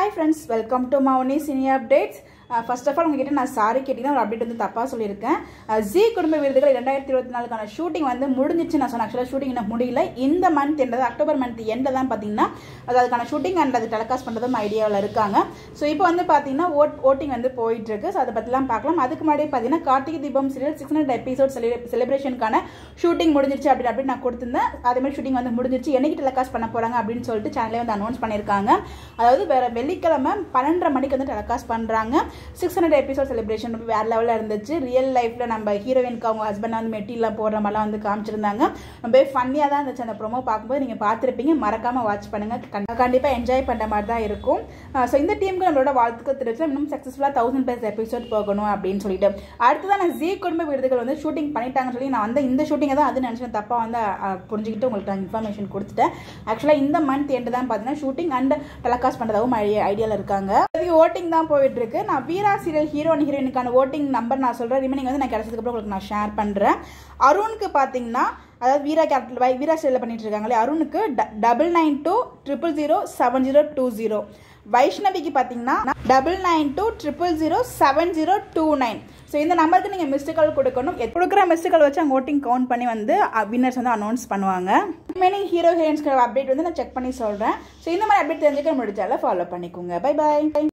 hi friends welcome to Mouni cine updates first of all உங்ககிட்ட நான் sorry கேட்டிங்கன்னா ஒரு அப்டேட் வந்து தப்பாக சொல்லியிருக்கேன் ஜி குடும்ப விருதுகள் ரெண்டாயிரத்தி இருபத்தி நாலுக்கான ஷூட்டிங் வந்து முடிஞ்சிச்சு நான் சொன்னேன் ஆக்சுவலாக ஷூட்டிங் இன்னும் முடியல இந்த மந்த் என்றது அக்டோபர் மந்த் எண்டில் தான் பார்த்தீங்கன்னா அது அதுக்கான ஷூட்டிங் அண்ட் அது டெலகாஸ்ட் பண்ணுறதும் ஐடியாவில் இருக்காங்க ஸோ இப்போ வந்து பார்த்தீங்கன்னா ஓட் ஓட்டிங் வந்து போயிட்டு இருக்கு ஸோ அதை பற்றிலாம் பார்க்கலாம் அதுக்கு முன்னாடி பார்த்தீங்கன்னா Karthigai Deepam serial six hundred episode செலிப்ரேஷனுக்கான ஷூட்டிங் முடிஞ்சிருச்சு அப்படி அப்படி நான் கொடுத்துருந்தேன் அதே மாதிரி ஷூட்டிங் வந்து முடிஞ்சிருச்சு என்னைக்கு டெலகாஸ்ட் பண்ண போகிறாங்க அப்படின்னு சொல்லிட்டு சேனலே வந்து அனௌன்ஸ் பண்ணியிருக்காங்க அதாவது வேற வெள்ளிக்கிழமை பன்னெண்டரை மணிக்கு வந்து டெலகாஸ்ட் பண்ணுறாங்க சிக்ஸ் ஹண்ட்ரட் எபிசோட் செலிப்ரேஷன் வேற லெவலில் இருந்துச்சு ரியல் லைஃப்பில் நம்ம ஹீரோயினுக்கு அவங்க ஹஸ்பண்ட் வந்து மெட்டீரியல் போடுற மாதிரிலாம் வந்து காமிச்சிருந்தாங்க ரொம்ப ஃபன்னியாக தான் இருந்துச்சு அந்த ப்ரோமோ பார்க்கும்போது நீங்கள் பார்த்துருப்பீங்க மறக்காமல் வாட்ச் பண்ணுங்கள் கண்டிப்பாக என்ஜாய் பண்ணுற மாதிரி தான் இருக்கும் ஸோ இந்த டீமுக்கு நம்மளோட வாழ்த்துக்கள் தெரிவிச்சு இன்னும் சக்ஸஸ்ஃபுல்லாக தௌசண்ட் ப்ளஸ் எபிசோட் போகணும் அப்படின்னு சொல்லிட்டு அடுத்ததான் நான் ஜி குடும்ப விருதுகள் வந்து ஷூட்டிங் பண்ணிட்டாங்கன்னு சொல்லி நான் வந்து இந்த ஷூட்டிங்கை தான் அது நினச்சேன் தப்பாக வந்து அஹ், புரிஞ்சுக்கிட்டு உங்களுக்கு நான் இன்ஃபர்மேஷன் கொடுத்துட்டேன் ஆக்சுவலாக இந்த மந்த் எண்டு தான் பார்த்தீங்கன்னா ஷூட்டிங் அண்ட் டெலகாஸ்ட் பண்ணுறதாகவும் ஐடியாவில் இருக்காங்க ஓட்டிங் தான் போயிட்டு இருக்கு நான் வீரா சீரியல் ஹீரோ அண்ட் ஹீரோயினுக்கான ஓட்டிங் நம்பர் நான் சொல்கிறேன் ரிமைனிங் வந்து நான் கிடைச்சதுக்கப்புறம் உங்களுக்கு நான் ஷேர் பண்ணுறேன் அருணுக்கு பார்த்தீங்கன்னா அதாவது வீரா கேரக்டர் வீரா சீரியல் பண்ணிட்டு இருக்காங்களே அருணுக்கு double nine two triple zero seven zero two zero வைஷ்ணவிக்கு பார்த்தீங்கன்னா double nine two triple zero seven zero two nine so இந்த நம்பருக்கு நீங்கள் மிஸ்டு கால் கொடுக்கணும் எத்- கொடுக்குற மிஸ்டு கால் வச்சு அங்கே ஓட்டிங் கவுண்ட் பண்ணி வந்து வின்னர்ஸ் வந்து அனௌன்ஸ் பண்ணுவாங்க ரிமைனிங் ஹீரோ ஹீரோயின்ஸ்க்கு அப்டேட் வந்து நான் செக் பண்ணி சொல்கிறேன் ஸோ இந்த மாதிரி அப்டேட் தெரிஞ்சுக்க முடிச்சால ஃபாலோ பண்ணிக்கோங்க பை பை